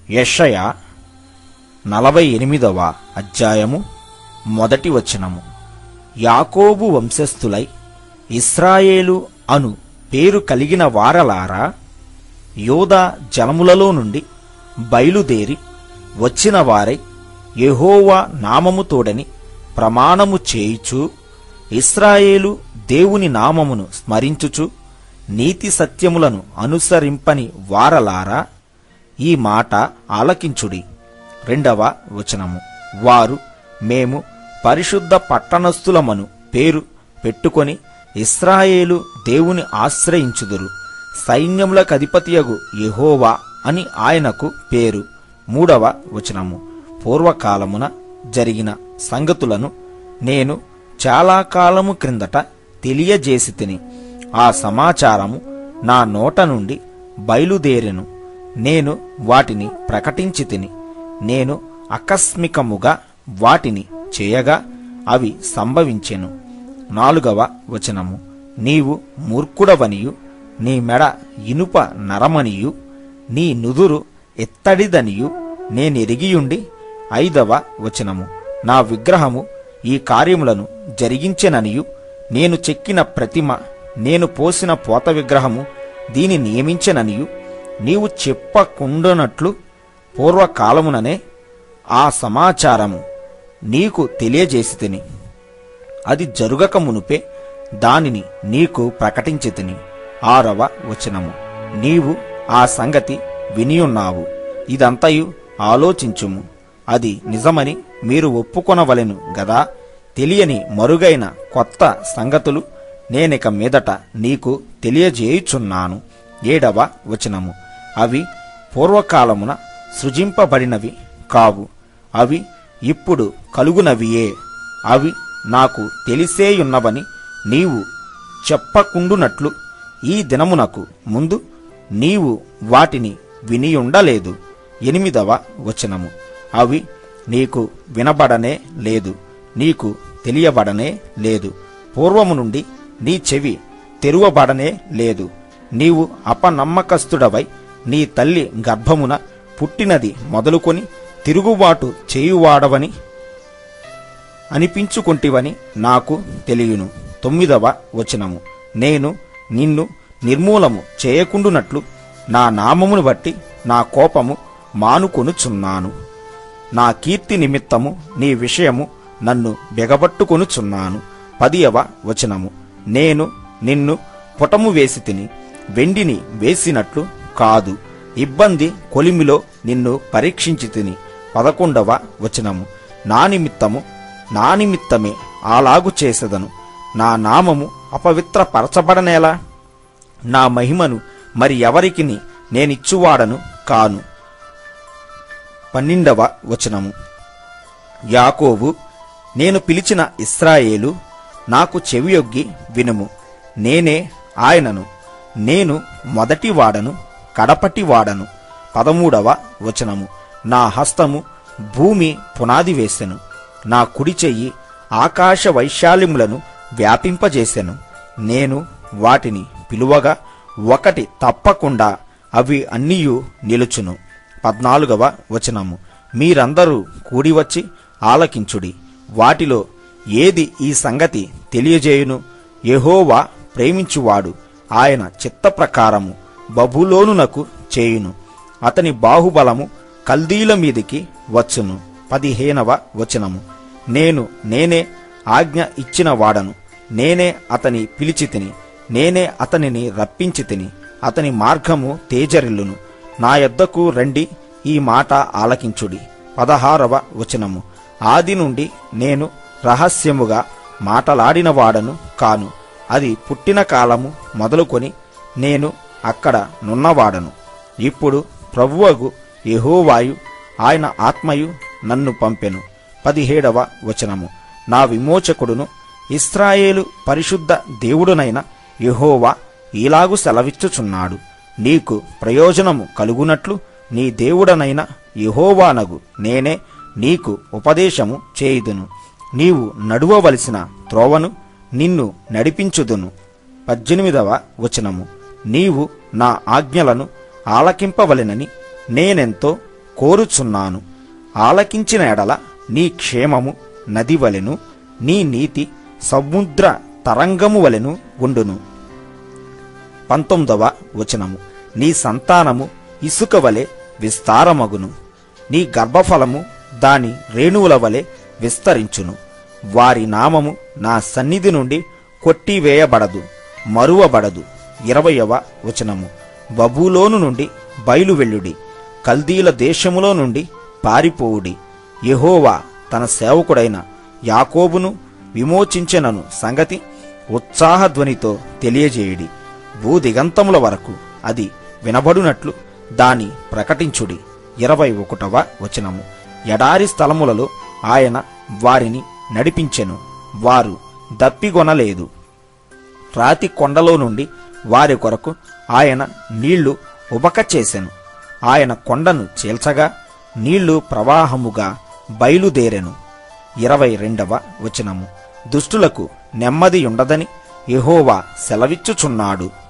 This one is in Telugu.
యెషయా నలభై ఎనిమిదవ అధ్యాయము మొదటి వచనము యాకోబు వంశస్థులై ఇస్రాయేలు అను పేరు కలిగిన వారలారా యోధా జనములలో నుండి బయలుదేరి వచ్చిన వారై యెహోవా నామము తోడని ప్రమాణము చేయుచు ఇస్రాయేలు దేవుని నామమును స్మరించుచు నీతి సత్యములను అనుసరింపని వారలారా ఈ మాట ఆలకించుడి రెండవ వచనము వారు మేము పరిశుద్ధ పట్టణస్థులమను పేరు పెట్టుకొని ఇస్రాయేలు దేవుని ఆశ్రయించుదురు సైన్యములకు అధిపతియగు యెహోవా అని ఆయనకు పేరు మూడవ వచనము పూర్వకాలమున జరిగిన సంగతులను నేను చాలా కాలము క్రిందట తెలియజేసి తిని ఆ సమాచారము నా నోట నుండి బయలుదేరెను నేను వాటిని ప్రకటించి తిని నేను ఆకస్మికముగా వాటిని చేయగా అవి సంభవించెను నాలుగవ వచనము నీవు మూర్ఖుడవనియు నీ మెడ ఇనుప నరమనియు నీ నుదురు ఎత్తడిదనియు నేనెరిగియుండి ఐదవ వచనము నా విగ్రహము ఈ కార్యములను జరిగించెననియు నేను చెక్కిన ప్రతిమ నేను పోసిన పోత విగ్రహము దీని నియమించెననియు నీవు చెప్పకుండునట్లు పూర్వకాలముననే ఆ సమాచారము నీకు తెలియజేసి తిని అది జరుగక మునుపే దానిని నీకు ప్రకటించి తిని ఆరవ వచనము నీవు ఆ సంగతి వినియున్నావు ఇదంతయు ఆలోచించుము అది నిజమని మీరు ఒప్పుకొనవలెను గదా తెలియని మరుగైన కొత్త సంగతులు నేనిక మీదట నీకు తెలియజేయుచున్నాను ఏడవ వచనము అవి పూర్వకాలమున సృజింపబడినవి కావు అవి ఇప్పుడు కలుగునవియే అవి నాకు తెలిసేయున్నవని నీవు చెప్పకుండునట్లు ఈ దినమునకు ముందు నీవు వాటిని వినియుండలేదు ఎనిమిదవ వచనము అవి నీకు వినబడనే లేదు నీకు తెలియబడనే లేదు పూర్వము నుండి నీ చెవి తెరువబడనే లేదు నీవు అపనమ్మకస్తుడవై నీ తల్లి గర్భమున పుట్టినది మొదలుకొని తిరుగుబాటు చేయువాడవని అనిపించుకొంటివని నాకు తెలియను తొమ్మిదవ వచనము నేను నిన్ను నిర్మూలము చేయకుండునట్లు నా నామమును బట్టి నా కోపము మానుకొనుచున్నాను నా కీర్తి నిమిత్తము నీ విషయము నన్ను బెగబట్టుకొనుచున్నాను పదియవ వచనము నేను నిన్ను పుటము వేసి తిని వెండిని వేసినట్లు కాదు ఇబ్బంది కొలిమిలో నిన్ను పరీక్షించి తిని పదకొండవ వచనము నా నిమిత్తము నా నిమిత్తమే అలాగు చేసేదను నా నామము అపవిత్రపరచబడనేలా నా మహిమను మరి ఎవరికిని నేనిచ్చువాడను కాను పన్నెండవ వచనము యాకోబు నేను పిలిచిన ఇస్రాయేలు నాకు చెవియొగ్గి వినుము నేనే ఆయనను నేను మొదటి వాడను కడపటి వాడను పదమూడవ వచనము నా హస్తము భూమి పునాది వేసెను నా కుడి చెయ్యి ఆకాశ వైశాల్యములను వ్యాపింపజేసెను నేను వాటిని పిలువగా ఒకటి తప్పకుండా అవి అన్నియు నిలుచును పద్నాలుగవ వచనము మీరందరూ కూడివచ్చి ఆలకించుడి వాటిలో ఏది ఈ సంగతి తెలియజేయును యెహోవా ప్రేమించువాడు ఆయన చిత్త ప్రకారము బబులోనునకు చేయును అతని బాహుబలము కల్దీల మీదికి వచ్చును పదిహేనవ వచనము నేను నేనే ఆజ్ఞ ఇచ్చిన వాడను నేనే అతని పిలిచి తిని నేనే అతనిని రప్పించి తిని అతని మార్గము తేజరిల్లును నా యొద్దకు రండి ఈ మాట ఆలకించుడి పదహారవ వచనము ఆది నుండి నేను రహస్యముగా మాటలాడిన వాడను కాను అది పుట్టిన కాలము మొదలుకొని నేను అక్కడ నున్నవాడను ఇప్పుడు ప్రభువగు యెహోవాయు ఆయన ఆత్మయు నన్ను పంపెను పదిహేడవ వచనము నా విమోచకుడును ఇస్రాయేలు పరిశుద్ధ దేవుడునైన యెహోవా ఈలాగు సెలవిచ్చుచున్నాడు నీకు ప్రయోజనము కలుగునట్లు నీ దేవుడనైన యెహోవానగు నేనే నీకు ఉపదేశము చేయుదును నీవు నడువవలసిన త్రోవను నిన్ను నడిపించుదును పద్దెనిమిదవ వచనము నీవు నా ఆజ్ఞలను ఆలకింపవలెనని నేనెంతో కోరుచున్నాను ఆలకించిన ఎడల నీ క్షేమము నది వలెను నీ నీతి సముద్ర తరంగము వలెను ఉండును పంతొమ్మిదవ వచనము నీ సంతానము ఇసుక వలె విస్తారమగును నీ గర్భఫలము దాని రేణువుల వలె విస్తరించును వారి నామము నా సన్నిధి నుండి కొట్టివేయబడదు మరువబడదు ఇరవయవ వచనము బబులోను నుండి బయలువెళ్ళుడి కల్దీల దేశములో నుండి పారిపోవుడి యెహోవా తన సేవకుడైన యాకోబును విమోచించెనను సంగతి ఉత్సాహధ్వనితో తెలియజేయుడి భూదిగంతముల వరకు అది వినబడునట్లు దాని ప్రకటించుడి ఇరవై ఒకటవ వచనము ఎడారి స్థలములలో ఆయన వారిని నడిపించెను వారు దప్పిగొనలేదు రాతి కొండలో నుండి వారి కొరకు ఆయన నీళ్లు ఉబక చేసెను ఆయన కొండను చీల్చగా నీళ్లు ప్రవాహముగా బయలుదేరెను ఇరవై రెండవ వచనము దుష్టులకు నెమ్మది ఉండదని యెహోవా సెలవిచ్చుచున్నాడు